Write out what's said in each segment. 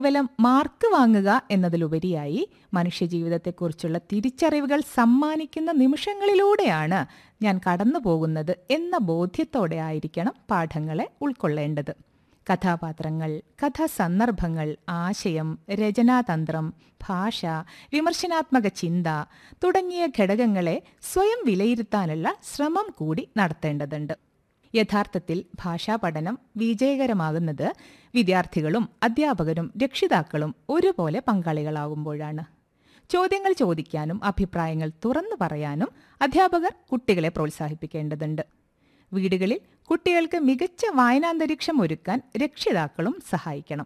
കേവലം മാർക്ക് വാങ്ങുക എന്നതിലുപരിയായി മനുഷ്യജീവിതത്തെക്കുറിച്ചുള്ള തിരിച്ചറിവുകൾ സമ്മാനിക്കുന്ന നിമിഷങ്ങളിലൂടെയാണ് ഞാൻ കടന്നു പോകുന്നത് എന്ന ബോധ്യത്തോടെ ആയിരിക്കണം പാഠങ്ങളെ ഉൾക്കൊള്ളേണ്ടത് കഥാപാത്രങ്ങൾ കഥാസന്ദർഭങ്ങൾ ആശയം രചനാതന്ത്രം ഭാഷ വിമർശനാത്മക ചിന്ത തുടങ്ങിയ ഘടകങ്ങളെ സ്വയം വിലയിരുത്താനുള്ള ശ്രമം കൂടി നടത്തേണ്ടതുണ്ട് യഥാർത്ഥത്തിൽ ഭാഷാ പഠനം വിജയകരമാകുന്നത് വിദ്യാർത്ഥികളും അധ്യാപകരും രക്ഷിതാക്കളും ഒരുപോലെ പങ്കാളികളാകുമ്പോഴാണ് ചോദ്യങ്ങൾ ചോദിക്കാനും അഭിപ്രായങ്ങൾ തുറന്നു പറയാനും അധ്യാപകർ കുട്ടികളെ പ്രോത്സാഹിപ്പിക്കേണ്ടതുണ്ട് വീടുകളിൽ കുട്ടികൾക്ക് മികച്ച വായനാന്തരീക്ഷം ഒരുക്കാൻ രക്ഷിതാക്കളും സഹായിക്കണം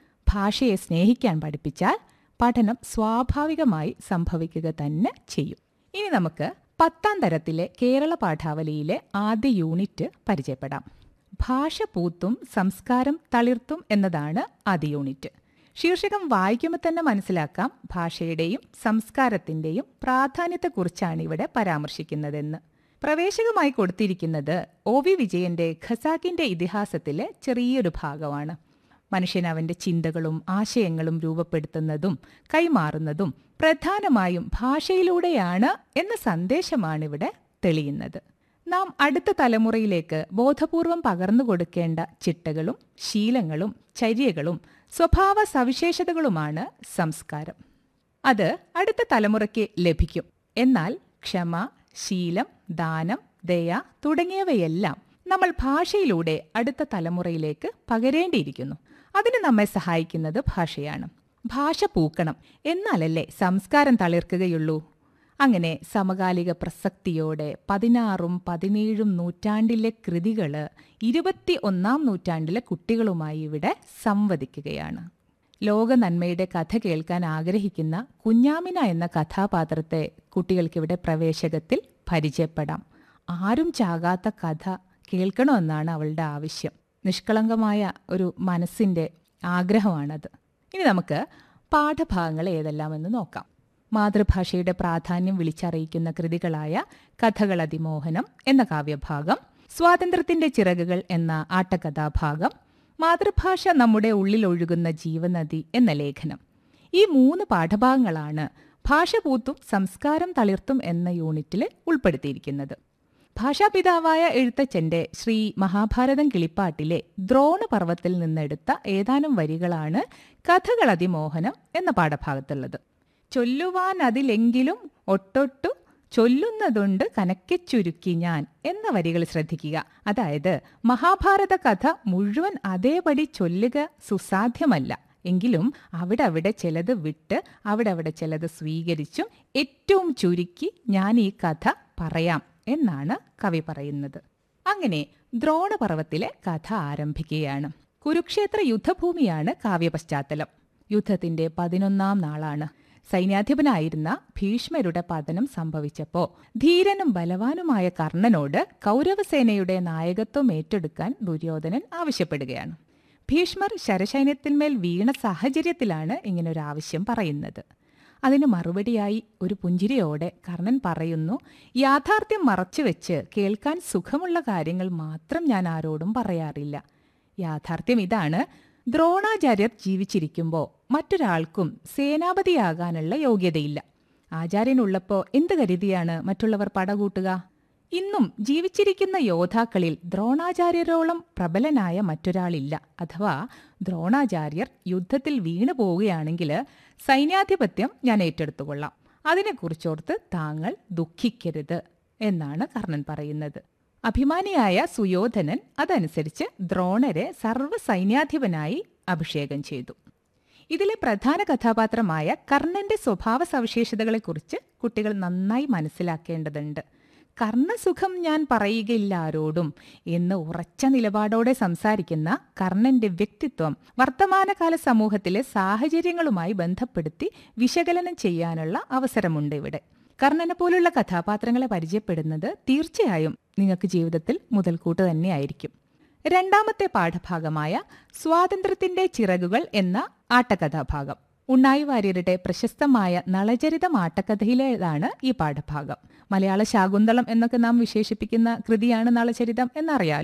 ഭാഷയെ സ്നേഹിക്കാൻ പഠിപ്പിച്ചാൽ പഠനം സ്വാഭാവികമായി സംഭവിക്കുക തന്നെ ചെയ്യും ഇനി നമുക്ക് പത്താം തരത്തിലെ കേരള പാഠാവലിയിലെ ആദ്യ യൂണിറ്റ് പരിചയപ്പെടാം ഭാഷ പൂത്തും സംസ്കാരം തളിർത്തും എന്നതാണ് ആദ്യ യൂണിറ്റ് ശീർഷകം വായിക്കുമ്പോൾ തന്നെ മനസ്സിലാക്കാം ഭാഷയുടെയും സംസ്കാരത്തിന്റെയും പ്രാധാന്യത്തെക്കുറിച്ചാണ് ഇവിടെ പരാമർശിക്കുന്നതെന്ന് പ്രവേശകമായി കൊടുത്തിരിക്കുന്നത് ഒ വി വിജയന്റെ ഖസാക്കിന്റെ ഇതിഹാസത്തിലെ ചെറിയൊരു ഭാഗമാണ് മനുഷ്യൻ അവന്റെ ചിന്തകളും ആശയങ്ങളും രൂപപ്പെടുത്തുന്നതും കൈമാറുന്നതും പ്രധാനമായും ഭാഷയിലൂടെയാണ് എന്ന സന്ദേശമാണിവിടെ തെളിയുന്നത് നാം അടുത്ത തലമുറയിലേക്ക് ബോധപൂർവം പകർന്നു കൊടുക്കേണ്ട ചിട്ടകളും ശീലങ്ങളും ചര്യകളും സ്വഭാവ സവിശേഷതകളുമാണ് സംസ്കാരം അത് അടുത്ത തലമുറയ്ക്ക് ലഭിക്കും എന്നാൽ ക്ഷമ ശീലം ദാനം ദയ തുടങ്ങിയവയെല്ലാം നമ്മൾ ഭാഷയിലൂടെ അടുത്ത തലമുറയിലേക്ക് പകരേണ്ടിയിരിക്കുന്നു അതിന് നമ്മെ സഹായിക്കുന്നത് ഭാഷയാണ് ഭാഷ പൂക്കണം എന്നാലല്ലേ സംസ്കാരം തളിർക്കുകയുള്ളൂ അങ്ങനെ സമകാലിക പ്രസക്തിയോടെ പതിനാറും പതിനേഴും നൂറ്റാണ്ടിലെ കൃതികൾ ഇരുപത്തി ഒന്നാം നൂറ്റാണ്ടിലെ കുട്ടികളുമായി ഇവിടെ സംവദിക്കുകയാണ് ലോക നന്മയുടെ കഥ കേൾക്കാൻ ആഗ്രഹിക്കുന്ന കുഞ്ഞാമിന എന്ന കഥാപാത്രത്തെ കുട്ടികൾക്കിവിടെ പ്രവേശകത്തിൽ പരിചയപ്പെടാം ആരും ചാകാത്ത കഥ കേൾക്കണമെന്നാണ് അവളുടെ ആവശ്യം നിഷ്കളങ്കമായ ഒരു മനസ്സിൻ്റെ ആഗ്രഹമാണത് ഇനി നമുക്ക് പാഠഭാഗങ്ങൾ ഏതെല്ലാമെന്ന് നോക്കാം മാതൃഭാഷയുടെ പ്രാധാന്യം വിളിച്ചറിയിക്കുന്ന കൃതികളായ കഥകൾ അതിമോഹനം എന്ന കാവ്യഭാഗം സ്വാതന്ത്ര്യത്തിന്റെ ചിറകുകൾ എന്ന ആട്ടകഥാഭാഗം മാതൃഭാഷ നമ്മുടെ ഉള്ളിൽ ഒഴുകുന്ന ജീവനദി എന്ന ലേഖനം ഈ മൂന്ന് പാഠഭാഗങ്ങളാണ് ഭാഷ പൂത്തും സംസ്കാരം തളിർത്തും എന്ന യൂണിറ്റിൽ ഉൾപ്പെടുത്തിയിരിക്കുന്നത് ഭാഷാപിതാവായ എഴുത്തച്ഛന്റെ ശ്രീ മഹാഭാരതം കിളിപ്പാട്ടിലെ ദ്രോണപർവത്തിൽ നിന്നെടുത്ത ഏതാനും വരികളാണ് കഥകൾ അതിമോഹനം എന്ന പാഠഭാഗത്തുള്ളത് ചൊല്ലുവാൻ അതിലെങ്കിലും ഒട്ടൊട്ടു ചൊല്ലുന്നതുണ്ട് കനക്കെ ചുരുക്കി ഞാൻ എന്ന വരികൾ ശ്രദ്ധിക്കുക അതായത് മഹാഭാരത കഥ മുഴുവൻ അതേപടി ചൊല്ലുക സുസാധ്യമല്ല എങ്കിലും അവിടെ അവിടെ ചിലത് വിട്ട് അവിടെ അവിടെ ചിലത് സ്വീകരിച്ചും ഏറ്റവും ചുരുക്കി ഞാൻ ഈ കഥ പറയാം എന്നാണ് കവി പറയുന്നത് അങ്ങനെ ദ്രോണപർവത്തിലെ കഥ ആരംഭിക്കുകയാണ് കുരുക്ഷേത്ര യുദ്ധഭൂമിയാണ് കാവ്യപശ്ചാത്തലം യുദ്ധത്തിന്റെ പതിനൊന്നാം നാളാണ് സൈന്യാധിപനായിരുന്ന ഭീഷ്മരുടെ പതനം സംഭവിച്ചപ്പോ ധീരനും ബലവാനുമായ കർണനോട് കൗരവസേനയുടെ നായകത്വം ഏറ്റെടുക്കാൻ ദുര്യോധനൻ ആവശ്യപ്പെടുകയാണ് ഭീഷ്മർ ശരസൈന്യത്തിന്മേൽ വീണ സാഹചര്യത്തിലാണ് ഇങ്ങനൊരു ആവശ്യം പറയുന്നത് അതിന് മറുപടിയായി ഒരു പുഞ്ചിരിയോടെ കർണൻ പറയുന്നു യാഥാർത്ഥ്യം മറച്ചുവെച്ച് കേൾക്കാൻ സുഖമുള്ള കാര്യങ്ങൾ മാത്രം ഞാൻ ആരോടും പറയാറില്ല യാഥാർത്ഥ്യം ഇതാണ് ദ്രോണാചാര്യർ ജീവിച്ചിരിക്കുമ്പോൾ മറ്റൊരാൾക്കും സേനാപതിയാകാനുള്ള യോഗ്യതയില്ല ആചാര്യനുള്ളപ്പോൾ എന്ത് കരുതിയാണ് മറ്റുള്ളവർ പടകൂട്ടുക ഇന്നും ജീവിച്ചിരിക്കുന്ന യോദ്ധാക്കളിൽ ദ്രോണാചാര്യരോളം പ്രബലനായ മറ്റൊരാളില്ല അഥവാ ദ്രോണാചാര്യർ യുദ്ധത്തിൽ വീണു പോവുകയാണെങ്കിൽ സൈന്യാധിപത്യം ഞാൻ ഏറ്റെടുത്തുകൊള്ളാം അതിനെക്കുറിച്ചോർത്ത് താങ്കൾ ദുഃഖിക്കരുത് എന്നാണ് കർണൻ പറയുന്നത് അഭിമാനിയായ സുയോധനൻ അതനുസരിച്ച് ദ്രോണരെ സർവ്വസൈന്യാധിപനായി അഭിഷേകം ചെയ്തു ഇതിലെ പ്രധാന കഥാപാത്രമായ കർണന്റെ സ്വഭാവ സവിശേഷതകളെക്കുറിച്ച് കുട്ടികൾ നന്നായി മനസ്സിലാക്കേണ്ടതുണ്ട് കർണസുഖം ഞാൻ പറയുകയില്ല ആരോടും എന്ന് ഉറച്ച നിലപാടോടെ സംസാരിക്കുന്ന കർണന്റെ വ്യക്തിത്വം വർത്തമാനകാല സമൂഹത്തിലെ സാഹചര്യങ്ങളുമായി ബന്ധപ്പെടുത്തി വിശകലനം ചെയ്യാനുള്ള അവസരമുണ്ട് ഇവിടെ കർണനെ പോലുള്ള കഥാപാത്രങ്ങളെ പരിചയപ്പെടുന്നത് തീർച്ചയായും നിങ്ങൾക്ക് ജീവിതത്തിൽ മുതൽക്കൂട്ട് തന്നെയായിരിക്കും രണ്ടാമത്തെ പാഠഭാഗമായ സ്വാതന്ത്ര്യത്തിന്റെ ചിറകുകൾ എന്ന ആട്ടകഥാഭാഗം ഉണ്ണായി വാര്യരുടെ പ്രശസ്തമായ നളചരിതം ആട്ടക്കഥയിലേതാണ് ഈ പാഠഭാഗം മലയാള ശാകുന്തളം എന്നൊക്കെ നാം വിശേഷിപ്പിക്കുന്ന കൃതിയാണ് നളചരിതം എന്നറിയാലോ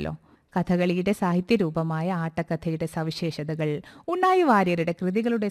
കഥകളിയുടെ സാഹിത്യരൂപമായ ആട്ടക്കഥയുടെ സവിശേഷതകൾ ഉണ്ണായി വാര്യരുടെ കൃതികളുടെ